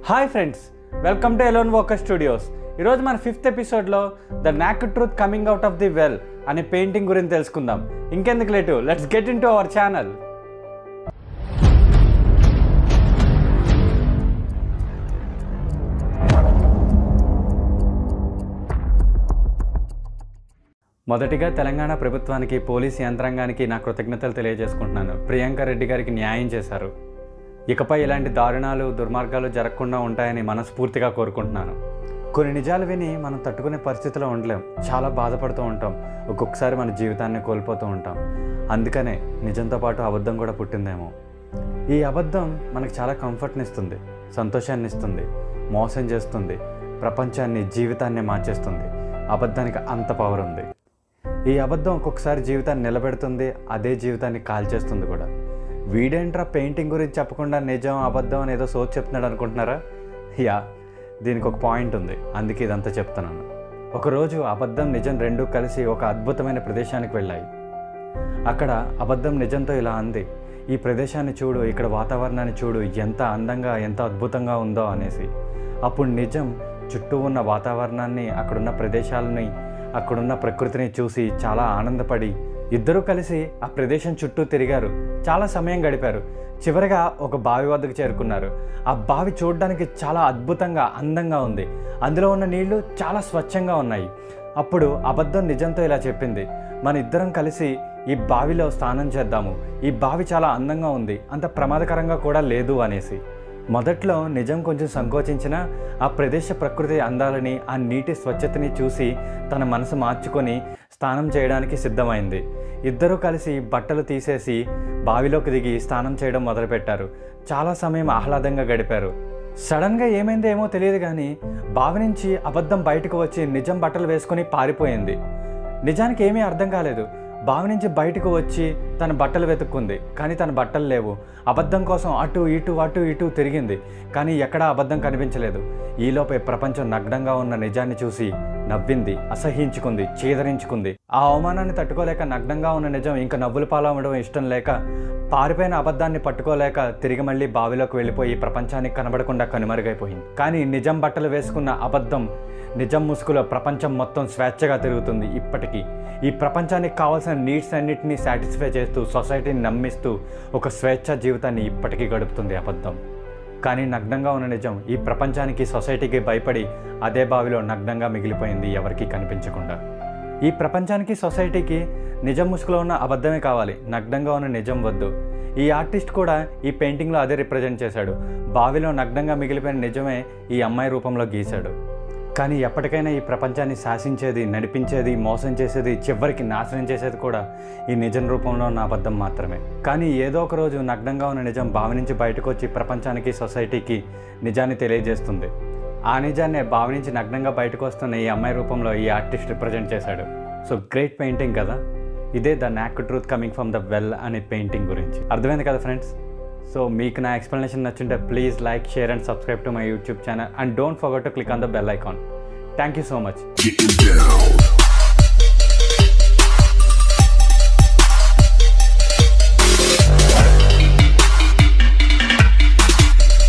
Hi friends welcome to alone walker studios ఈరోజు మన fifth ఎపిసోడ్లో the naked truth coming out of the well అనే painting గురించి తెలుసుకుందాం ఇంకెందుకు late let's get into our channel మొదటిగా తెలంగాణ ప్రభుత్వానికి పోలీస్ యంత్రాంగానికి నా కృతజ్ఞతలు తెలియజేసుకుంటున్నాను ప్రియాంక రెడ్డి గారికి న్యాయం చేశారు ఇకపై ఇలాంటి దారుణాలు దుర్మార్గాలు జరగకుండా ఉంటాయని మనస్ఫూర్తిగా కోరుకుంటున్నాను కొన్ని నిజాలు విని మనం తట్టుకునే పరిస్థితిలో ఉండలేం చాలా బాధపడుతూ ఉంటాం ఒక్కొక్కసారి మన జీవితాన్ని కోల్పోతూ ఉంటాం అందుకనే నిజంతో పాటు అబద్ధం కూడా పుట్టిందేమో ఈ అబద్ధం మనకు చాలా కంఫర్ట్ని ఇస్తుంది సంతోషాన్ని ఇస్తుంది మోసం చేస్తుంది ప్రపంచాన్ని జీవితాన్ని మార్చేస్తుంది అబద్ధానికి అంత పవర్ ఉంది ఈ అబద్ధం ఒక్కొక్కసారి జీవితాన్ని నిలబెడుతుంది అదే జీవితాన్ని కాల్చేస్తుంది కూడా వీడేంట్రా పెయింటింగ్ గురించి చెప్పకుండా నిజం అబద్ధం అని ఏదో సోచ్ చెప్తున్నాడు అనుకుంటున్నారా యా దీనికి ఒక పాయింట్ ఉంది అందుకే ఇదంతా చెప్తున్నాను ఒకరోజు అబద్ధం నిజం రెండూ కలిసి ఒక అద్భుతమైన ప్రదేశానికి వెళ్ళాయి అక్కడ అబద్ధం నిజంతో ఇలా అంది ఈ ప్రదేశాన్ని చూడు ఇక్కడ వాతావరణాన్ని చూడు ఎంత అందంగా ఎంత అద్భుతంగా ఉందో అనేసి అప్పుడు నిజం చుట్టూ ఉన్న వాతావరణాన్ని అక్కడున్న ప్రదేశాలని అక్కడున్న ప్రకృతిని చూసి చాలా ఆనందపడి ఇద్దరూ కలిసి ఆ ప్రదేశం చుట్టూ తిరిగారు చాలా సమయం గడిపారు చివరిగా ఒక బావి వద్దకు చేరుకున్నారు ఆ బావి చూడడానికి చాలా అద్భుతంగా అందంగా ఉంది అందులో ఉన్న నీళ్లు చాలా స్వచ్ఛంగా ఉన్నాయి అప్పుడు అబద్ధం నిజంతో ఇలా చెప్పింది మన ఇద్దరం కలిసి ఈ బావిలో స్నానం చేద్దాము ఈ బావి చాలా అందంగా ఉంది అంత ప్రమాదకరంగా కూడా లేదు అనేసి మొదట్లో నిజం కొంచెం సంకోచించినా ఆ ప్రదేశ ప్రకృతి అందాలని ఆ నీటి స్వచ్ఛతని చూసి తన మనసు మార్చుకొని స్నానం చేయడానికి సిద్ధమైంది ఇద్దరూ కలిసి బట్టలు తీసేసి బావిలోకి దిగి స్నానం చేయడం మొదలుపెట్టారు చాలా సమయం ఆహ్లాదంగా గడిపారు సడన్గా ఏమైందో ఏమో తెలియదు కానీ బావి నుంచి అబద్ధం బయటకు వచ్చి నిజం బట్టలు వేసుకొని పారిపోయింది నిజానికి ఏమీ అర్థం కాలేదు బావి నుంచి బయటకు వచ్చి తన బట్టలు వెతుక్కుంది కానీ తన బట్టలు లేవు అబద్ధం కోసం అటు ఇటు అటు ఇటు తిరిగింది కానీ ఎక్కడా అబద్ధం కనిపించలేదు ఈలోపే ప్రపంచం నగ్నంగా ఉన్న నిజాన్ని చూసి నవ్వింది అసహించుకుంది చీదరించుకుంది ఆ అవమానాన్ని తట్టుకోలేక నగ్నంగా ఉన్న నిజం ఇంకా నవ్వులు పాలవడం ఇష్టం లేక పారిపోయిన అబద్ధాన్ని పట్టుకోలేక తిరిగి మళ్ళీ బావిలోకి వెళ్ళిపోయి ప్రపంచానికి కనబడకుండా కనుమరుగైపోయింది కానీ నిజం బట్టలు వేసుకున్న అబద్ధం నిజం ముసుగులో ప్రపంచం మొత్తం స్వేచ్ఛగా తిరుగుతుంది ఇప్పటికీ ఈ ప్రపంచానికి కావాల్సిన నీడ్స్ అన్నిటినీ సాటిస్ఫై చేస్తూ సొసైటీని నమ్మిస్తూ ఒక స్వేచ్ఛ జీవితాన్ని ఇప్పటికీ గడుపుతుంది అబద్ధం కానీ నగ్నంగా ఉన్న నిజం ఈ ప్రపంచానికి సొసైటీకి భయపడి అదే బావిలో నగ్నంగా మిగిలిపోయింది ఎవరికీ కనిపించకుండా ఈ ప్రపంచానికి సొసైటీకి నిజం ముసుగులో ఉన్న అబద్ధమే కావాలి నగ్నంగా ఉన్న నిజం వద్దు ఈ ఆర్టిస్ట్ కూడా ఈ పెయింటింగ్లో అదే రిప్రజెంట్ చేశాడు బావిలో నగ్నంగా మిగిలిపోయిన నిజమే ఈ అమ్మాయి రూపంలో గీశాడు కానీ ఎప్పటికైనా ఈ ప్రపంచాన్ని శాసించేది నడిపించేది మోసం చేసేది చివరికి నాశనం చేసేది కూడా ఈ నిజం రూపంలో ఉన్న అబద్ధం మాత్రమే కానీ ఏదో ఒక రోజు నగ్నంగా ఉన్న నిజం బావి నుంచి బయటకు వచ్చి ప్రపంచానికి సొసైటీకి నిజాన్ని తెలియజేస్తుంది ఆ నిజాన్నే బావి నుంచి నగ్నంగా బయటకు వస్తున్న ఈ అమ్మాయి రూపంలో ఈ ఆర్టిస్ట్ రిప్రజెంట్ చేశాడు సో గ్రేట్ పెయింటింగ్ కదా ఇదే the naked truth coming from the well అనే పెయింటింగ్ గురించి అర్థమైంది కదా ఫ్రెండ్స్ సో మీకు నా ఎక్స్ప్లెనేషన్ నచ్చుంటే please like share and subscribe to my YouTube channel and don't forget to click on the bell icon thank you so much Getting down.